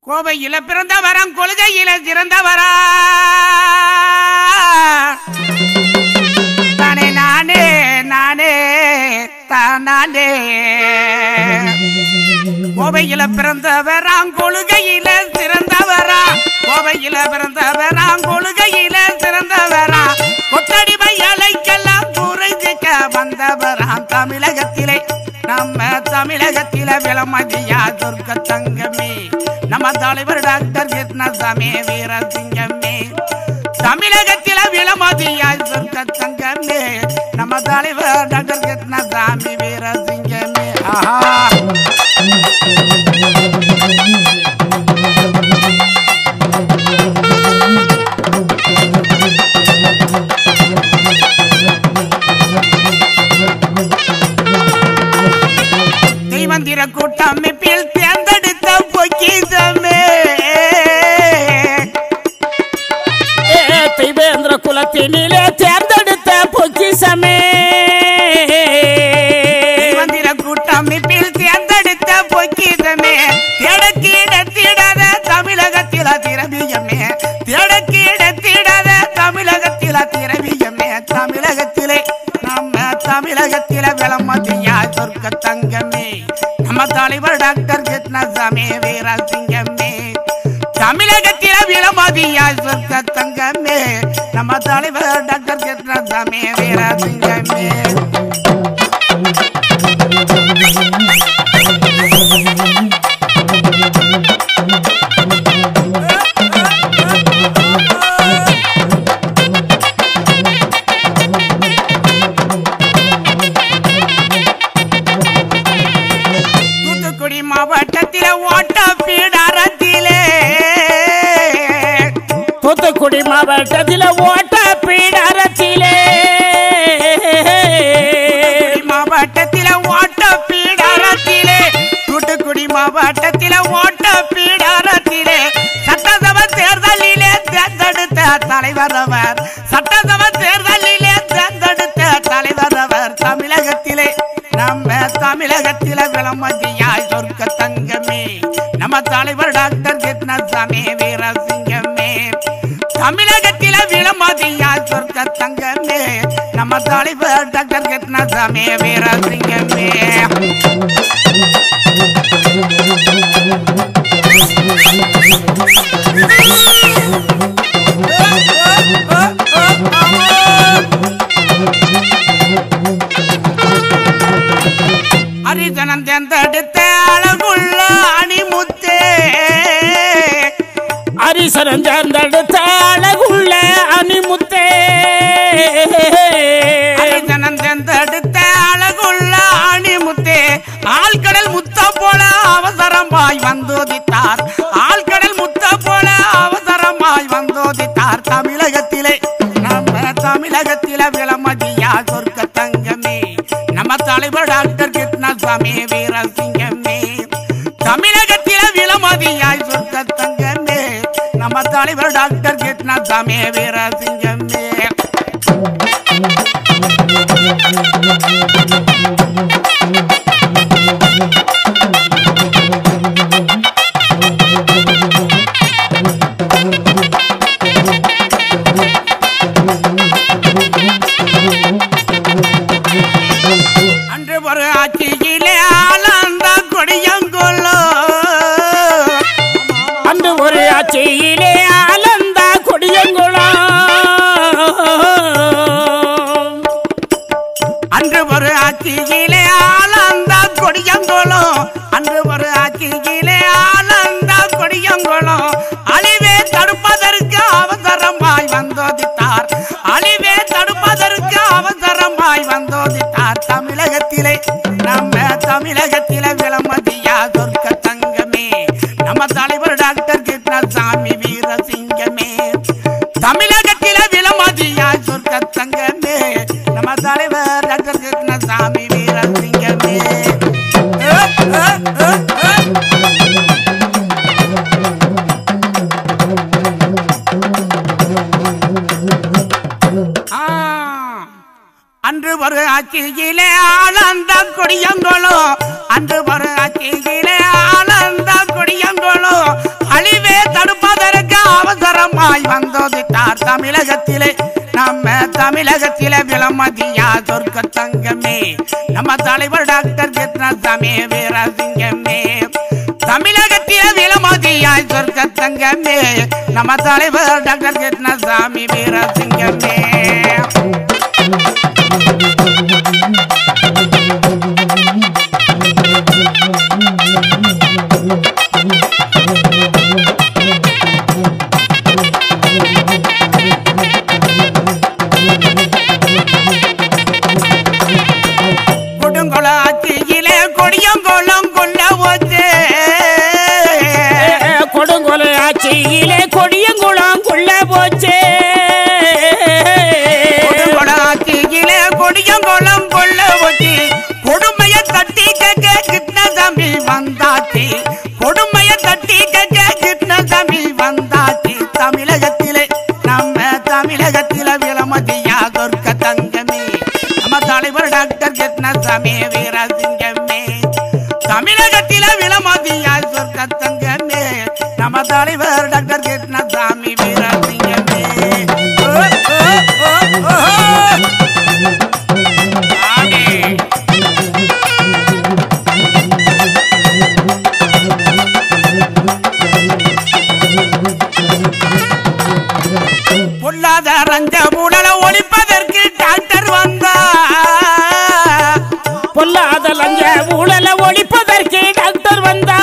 கோவையில பிறந்தவரம் கொள்கையில சிறந்தவரா தானே நானே நானே தானே கோவையில பிறந்தவராம் கொள்கையில சிறந்தவரா கோவையில பிறந்தவராம் கொள்கையில சிறந்தவரா கொத்தடி வையலைக்கெல்லாம் புரிஞ்சிக்க வந்தவராம் தமிழகத்திலே நம்ம தமிழகத்தில விளமதியா துர்க்க தங்கமே நம்ம தலைவர் டாக்டர் கிருஷ்ணசாமி வீரசிங்கமே தமிழகத்தில விளமதியாய் சொர்க்க தங்கமே நம்ம தலைவர் டாக்டர் கிருஷ்ணசாமி வீரசிங்கமே ஆஹா தெய்வந்திர கூட்டமைப்பில் தேர்ந்தெடுத்த பொக்கிசமே ஏ திவேந்திர குலத்தினிலே தேர்ந்தெடுத்த பொக்கிசமே தெய்வந்திர கூட்டமைப்பில் தேர்ந்தெடுத்த பொக்கிசமே தேடக்கீடத்திடாத தமிழகத்தில திரவியமே தேடக்கீடத்திடாத தமிழகத்தில திரவியமே தமிழகத்திலே நம்ம தமிழகத்தில விளமதியா சொர்க்க தங்கமே நம்ம தலைவர் டாக்டர் கிருஷ்ணசாமி வீரசிங்கமே தமிழகத்தில விளமதியா சொர்க்க தங்கமே நம்ம தலைவர் டாக்டர் கிருஷ்ணசாமி வீரசிங்கமே தூத்துக்குடி மாவட்டத்தில ஓட்ட பீடாரத்திலே தூத்துக்குடி மாவட்டத்தில் ஓட்ட பீடரத்திலே தூத்துக்குடி மாவட்டத்தில ஓட்ட பீடாரத்திலே தூத்துக்குடி மாவட்டத்தில ஓட்ட பீடாரத்திலே சட்டசபை தேர்தலிலே தேர்ந்தெடுத்த தலைவர் அவர் சட்டசபை தேர்தலிலே தேர்ந்தெடுத்த தலைவர் அவர் தமிழகத்திலே நம்ம தமிழகத்தில விளமதியாய் சொர்க்க தங்கமே நம்ம தலைவர் டாக்டர் கிருஷ்ணசாமி வீரசிங்கமே தமிழகத்தில விளமதியாய் சொர்க்க தங்கமே நம்ம தலைவர் டாக்டர் கிருஷ்ணசாமி வீரசிங்கமே ஹரிஜனம் தேர்ந்தெடுத்த அழகுள்ள அணிமுத்தே அரிசனம் தேர்ந்தெடுத்த அழகுள்ள அணிமுத்தே ஹரிஜனம் தேர்ந்தெடுத்த அழகுள்ள அணிமுத்தே ஆழ்கடல் முத்த போல அவசரமாய் வந்தோதித்தார் ஆழ்கடல் முத்த போல அவசரமாய் வந்தோதித்தார் தமிழகத்திலே நம்ம தமிழகத்தில விளமதியா சொர்க்க தங்கமே நம்ம தலைவர் டாக்டர் கிருஷ்ணசாமி வீரசிங்கமே தமிழகத்தில விளமதியாய் சொர்க்க தங்கமே நம்ம தலைவர் டாக்டர் கிருஷ்ணசாமி வீரசிங்கமே அன்று ஒரு ஆட்சியிலே ஆளந்த கொடியங்கொல்லோ அன்று ஒரு ஆட்சியிலே ஆலந்த கொடியங்குளம் அன்று ஒரு ஆட்சியிலே ஆளந்த கொடியங்கொலோ அன்று ஒரு ஆட்சியிலே ஆளந்த கொடியங்கொலோ அழிவே தடுப்பதற்கு அவசரமாய் வந்தோதித்தார் அழிவே தடுப்பதற்கு அவசரமாய் வந்தோதித்தார் தமிழகத்திலே நம்ம தமிழகத்திலே விளமதியா சொர்க்க தங்கமே நம்ம தலைவர் டாக்டர் கிருஷ்ணசாமி வீரசிங்கமே தமிழகத்தில விளமதியா சொர்க்க தங்கமே நம்ம தலைவர் டாக்டர் கிருஷ்ணசாமி வீரசிங்கமே அ, அ, அ, அ. ஆ, அன்று ஒரு ஆட்சியிலே ஆளந்த கொடியங்கோளோ அன்று ஒரு ஆட்சியிலே ஆளந்த கொடியங்கோளோ அற்புதமாய் வந்தோதித்தார் தமிழகத்திலே நம்ம தமிழகத்திலே விளமதியா சொர்க்க தங்கமே நம்ம தலைவர் டாக்டர் கிருஷ்ணசாமி வீரசிங்கமே தமிழகத்திலே விளமதியாய் சொர்க்க தங்கமே நம்ம தலைவர் டாக்டர் கிருஷ்ணசாமி வீரசிங்கமே கொடுங்கொள ஆட்சியிலே கொடியங்கோளம் கொள்ள போச்சு கொடுங்கொலை ஆட்சியிலே கொடியங்குளம் கொள்ள போச்சே கொடுங்கொள ஆட்சியிலே கொடியங்கோளம் கொள்ள போச்சு கொடுமைய தட்டி கேட்க கிருஷ்ணசாமி வந்தாச்சு கொடுமைய தட்டி கேட்க கிருஷ்ணசாமி வந்தாச்சு தமிழகத்திலே நம்ம தமிழகத்தில விளமதியா சொர்க்க தங்கமே நம்ம தலைவர் டாக்டர் கிருஷ்ணசாமி வீரசிங்கமே தமிழகத்தில விளமதியா சொர்க்க தங்கமே நம்ம தலைவர் டாக்டர் கிருஷ்ணசாமி வீரசிங்கமே ஓ, ஓ, ஓ, ஓ. ஆமே. பொல்லாதாரஞ்ச ஊழல ஒழிப்பதற்கு டாக்டர் வந்தா பொல்லாத லஞ்ச ஊழல ஒழிப்பதற்கு டாக்டர் வந்தா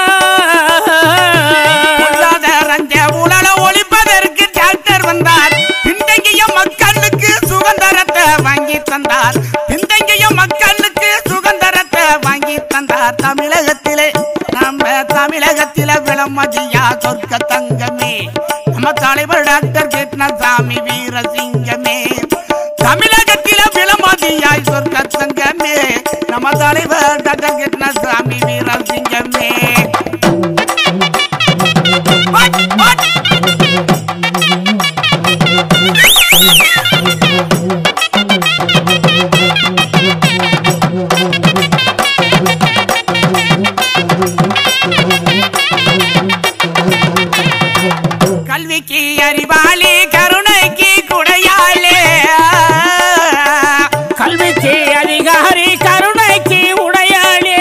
பொல்லாதாரஞ்ச ஊழல ஒழிப்பதற்கு டாக்டர் வந்தார் பின்தங்கிய மக்களுக்கு சுதந்திரத்தை வாங்கி தந்தார் பின்தங்கிய மக்களுக்கு சுதந்திரத்தை வாங்கி தந்தார் தமிழகத்திலே நம்ம தமிழகத்திலே விளமதியா சொர்க்க தங்கமே நம்ம தலைவர் டாக்டர் கிருஷ்ணசாமி வீரசிங்கமே தமிழகத்தில விளமதியாய் சொர்க்க தங்கமே நம்ம தலைவர் டாக்டர் கிருஷ்ணசாமி வீரசிங்கமே வாட், வாட். கல்விக்கு அறிவாளி கருணைக்கு குடையாளே கல்விக்கு அதிகாரி கருணைக்கு உடையாளே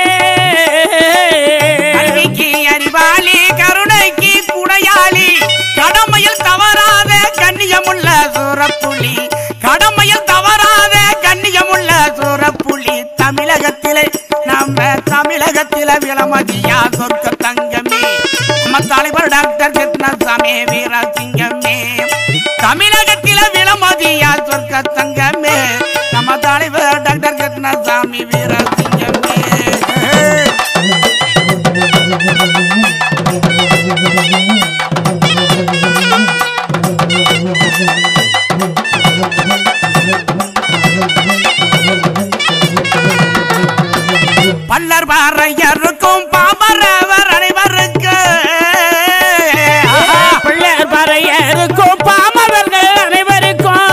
கல்விக்கு அறிவாளி கருணைக்கு குடையாளி கடமையில் தவறாத கண்ணியமுள்ள சூரப்புலி கடமையில் தவறாத கண்ணியமுள்ள சூரப்புலி தமிழகத்திலே நம்ம தமிழகத்தில விளமதியா சொர்க்க தங்கமே நம்ம தலைவர் டாக்டர் கிருஷ்ணசாமி வீரசிங்கமே தமிழகத்தில விளமதியா சொர்க்க தங்கமே நம்ம தலைவர் டாக்டர் கிருஷ்ணசாமி வீரசிங்கமே பல்லர் பாறையருக்கும் பாமரவர் அனைவருக்கு பிள்ளையர் பறையருக்கும் பாமவர்கள் அனைவருக்கும்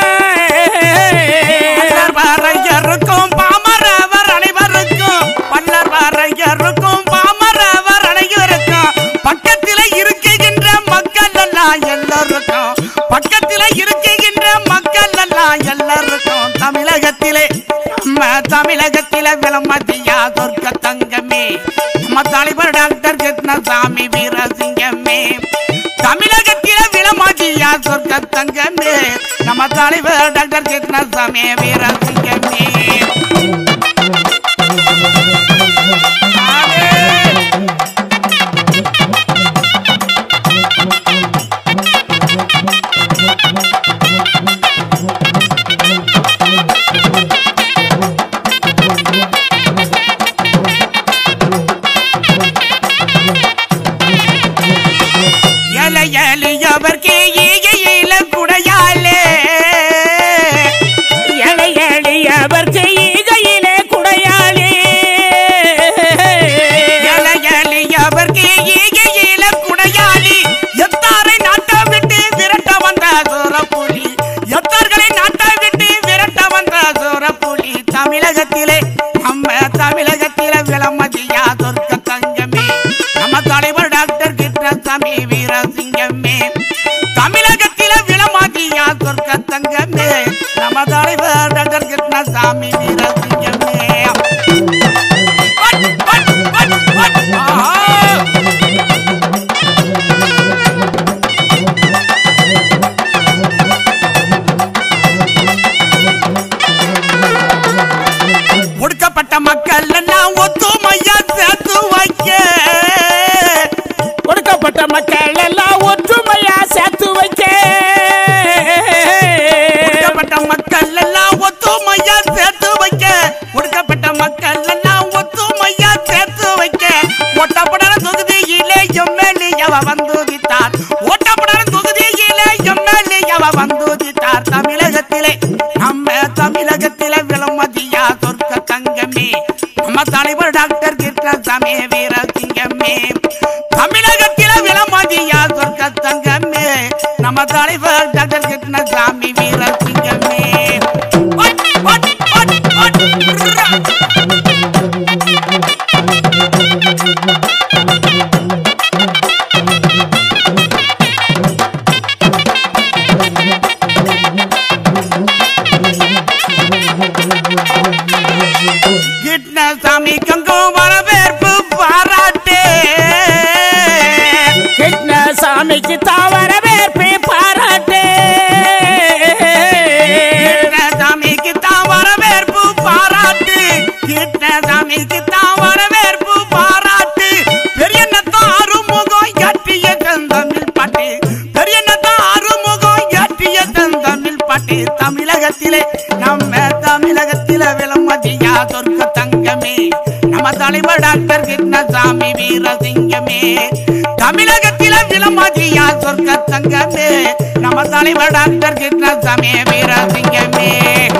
பல்லர் பாறையருக்கும் பாமரவர் அனைவருக்கும் பல்லர் பாறையருக்கும் பாமரவர் அனைவருக்கும் பக்கத்தில இருக்கின்ற மக்கள் எல்லாம் எல்லாருக்கும் பக்கத்தில இருக்கின்ற மக்கள் எல்லாம் எல்லாருக்கும் தமிழகத்திலே நம்ம தமிழகத்தில விளமதியா சொர்க்க தங்கமே நம்ம தலைவர் டாக்டர் கிருஷ்ணசாமி வீரசிங்கமே தமிழகத்தில விளமதியா சொர்க்க தங்கமே நம்ம தலைவர் டாக்டர் கிருஷ்ணசாமி வீரசிங்கமே ஆமென். எலை எளியவர்க்கு ஈகையில குடையாலே எளை எளியவர்க்கு ஈகையிலே குடையாளே எலை எளியவர்க்கு ஈகையில குடையாளி எத்தாரை நாட்டை விட்டு விரட்ட வந்த சோரப்புலி எத்தார்களை நாட்டை விட்டு விரட்ட வந்த சோரப்புலி தமிழகத்திலே நம்ம தமிழகத்திலே விளமதியா சொர்க்க தங்கமே நம்ம தலைவர் டாக்டர் கிருஷ்ணசாமி வீரசிங்கமே ஒடுக்கப்பட்ட மக்கள் எல்லாம் ஒற்றுமையா சேர்த்து வைக்க ஒடுக்கப்பட்ட மக்கள் எல்லாம் ஒத்துமையா சேர்த்து வைக்க ஒடுக்கப்பட்ட மக்கள் எல்லாம் ஒத்துமையா சேர்த்து வைக்க ஒட்டப்படாத தொகுதியிலே எம்எல்ஏ அவ வந்துதித்தார் ஒட்டப்படாத தொகுதியிலே எம்எல்ஏ அவ வந்துதித்தார் தமிழகத்திலே நம்ம தமிழகத்திலே விளமதியா சொர்க்க தங்கமே நம்ம தலைவர் டாக்டர் கிருஷ்ணசாமி வீரசிங்கமே தமிழகத்தில விளமதியா சொர்க்க தங்கமே நம்ம தலைவர் டாக்டர் கிருஷ்ணசாமி வீரசிங்கமே ஒட், ஒட், ஒட், ஒட், ரா. கிருஷ்ணசாமி கங்கு வரவேற்பு பாராட்டு கிருஷ்ணசாமிக்கு தாவர வேற்பு பாராட்டு கிருஷ்ணசாமிக்கு தான் வரவேற்பு பாராட்டு கிருஷ்ணசாமிக்கு தான் வரவேற்பு பாராட்டு பெரிய நத்தம் அறுமுகம் எட்டிய தந்தமிழ் பாட்டு பெரிய நத்தம் அறுமுகம் எட்டிய தந்தமிழ் பாட்டு தமிழகத்திலே நம்ம தமிழகத்தில விளமதியா சொர்க்க தங்கமே நம்ம தலைவர் டாக்டர் கிருஷ்ணசாமி வீரசிங்கமே தமிழகத்தில விளமதியா சொர்க்க தங்கமே நம்ம தலைவர் டாக்டர் கிருஷ்ணசாமி வீரசிங்கமே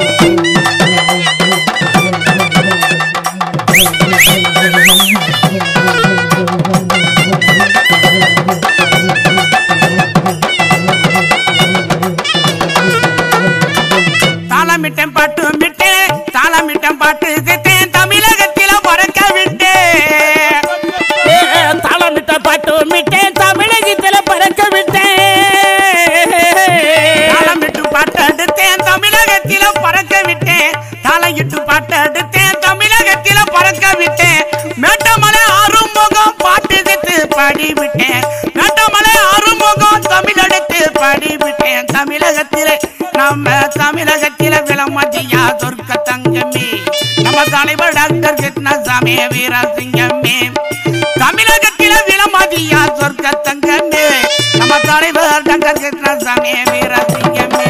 தாளமிட்டம் பாட்டு விட்டேன் தாளமிட்டம் பாட்டு திட்டேன் தமிழகத்தில பறக்க விட்டேன் ஏ, தாளமிட்ட பாட்டு விட்டேன் தமிழகத்துல பறக்க விட்டேன் தாளமிட்டு பாட்டு எடுத்தேன் தமிழகத்தில பறக்க விட்டேன் தாளையிட்டு பாட்டு எடுத்தேன் தமிழகத்தில பறக்க விட்டேன் மேட்டமலை ஆறுமுகம் பாட்டு எடுத்து பாடி விட்டேன் மேட்டமலை ஆறுமுகம் தமிழ் எடுத்து பாடி விட்டேன் தமிழகத்திலே நம்ம தமிழகத்தில விளமதியா சொர்க்க தங்கமே நம்ம தலைவர் டாக்டர் கிருஷ்ணசாமி வீரசிங்கமே தமிழகத்தில விளமதியா சொர்க்க தங்கமே நம்ம தலைவர் டாக்டர் கிருஷ்ணசாமி வீரசிங்கமே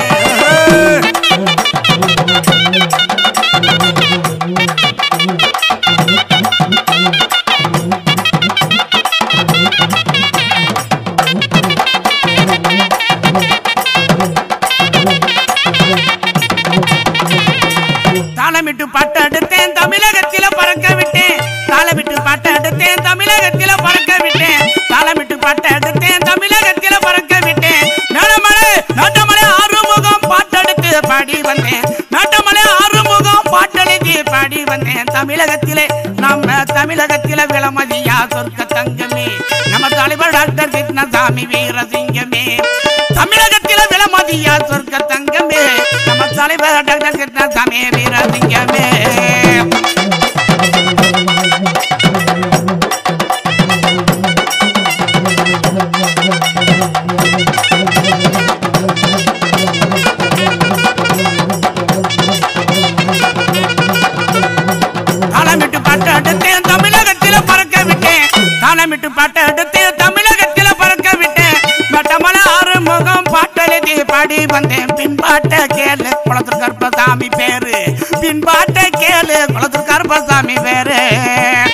தாளமிட்டு பாட்டு எடுத்தேன் தமிழகத்தில பறக்க விட்டேன் தாளமிட்டு பாட்டு எடுத்தேன் தமிழகத்தில பறக்க விட்டேன் தாளமிட்டு பாட்டு எடுத்தேன் தமிழகத்தில பறக்க விட்டேன் மேடமலை நாட்டமலை ஆறுமுகம் பாட்டெடுத்து பாடி வந்தேன் நாட்டமலை ஆறுமுகம் பாட்டெழுதி பாடி வந்தேன் தமிழகத்திலே நம்ம தமிழகத்தில விளமதியா சொர்க்க தங்கமே நம்ம தலைவர் டாக்டர் கிருஷ்ணசாமி வீரசிங்கமே தமிழகத்தில விளமதியா சொர்க்க தங்கமே நம்ம தலைவர் டாக்டர் கிருஷ்ணசாமி வீரசிங்கமே தாளமிட்டு பாட்டு எடுத்தேன் தமிழகத்தில பறக்க விட்டேன் தாளமிட்டு பாட்டு எடுத்தேன் தமிழகத்தில பறக்க விட்டேன் மட்டமல ஆறுமுகம் பாட்டெழுதி பாடி வந்தேன் பின்பாட்ட கேளு குளத்தூர் கருப்பசாமி பேரு பின்பாட்ட கேளு குளத்தூர் கருப்பசாமி பேரு